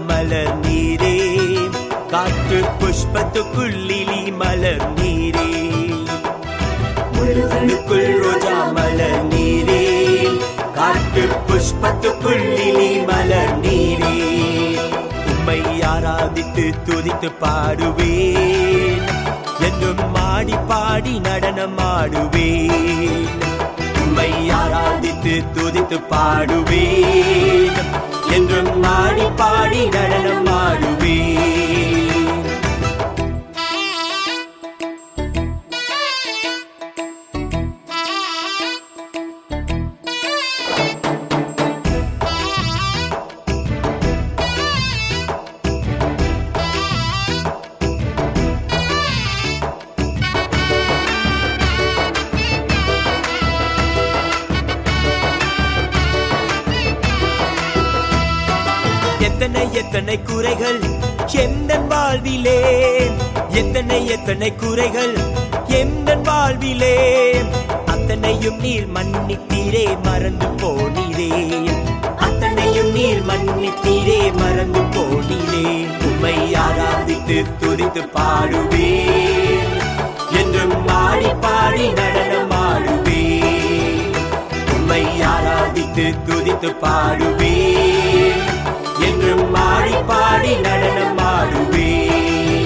மலர் நீரே காட்டு புஷ்பத்துக்குள்ளிலி மலர் நீரே முழுகனுக்குள் ரோஜா மலர் நீரே காட்டு புஷ்பத்துக்குள்ளிலி மலர் நீரே உம்மை ஆராதித்து துதித்து பாடுவேன் என்றும் மாடி பாடி நடனம் ஆடுவேன் உம்மை ஆராதித்து துதித்து பாடுவேன் என்றும் மாடி பாடி நடனம் ஆடுவேன் எத்தனை எத்தனை குறைகள் எந்த வாழ்விலே எத்தனை எத்தனை குறைகள் எந்த வாழ்விலே அத்தனையும் நீர் மன்னித்தீரே மறந்து போனீரே அத்தனையும் நீர் மன்னித்தீரே மறந்து போனீரே உம்மை ஆராதித்து துதித்து பாடுவேன் என்றும் மாடி பாடி நடனம் ஆடுவேன் உம்மை ஆராதித்து துதித்து பாடுவேன் என்றும் மாடி பாடி நடனம் ஆடுவேன்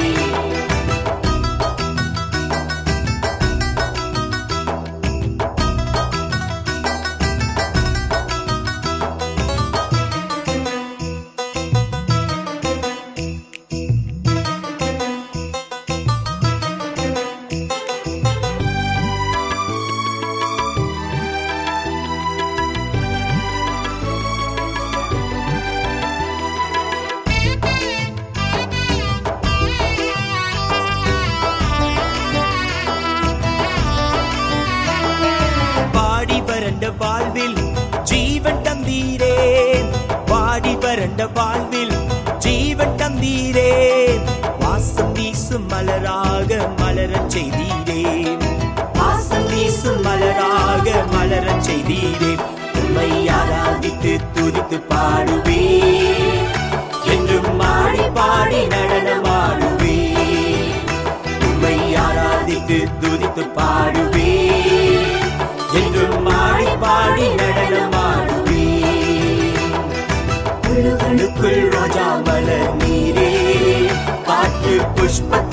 பாடி வறண்ட வாழ்வில் ஜீவன் தந்தீரே பாடி வறண்ட வாழ்வில் ஜீவன் தந்தீரே வாசம் வீசும் மலராக மலரச் செய்தீரே வாசம் வீசும் மலராக மலரச் செய்தீரே உம்மை ஆராதித்து துதித்து பாடுவே என்றும் மாடி பாடி நடனமாடுவே உம்மை ஆராதித்து துதித்து பாடுவே என்றும் மாடி பாடி நடனமாடுவே முழுகனுக்குள் ரோஜா மலர் நீரே காட்டு புஷ்பத்து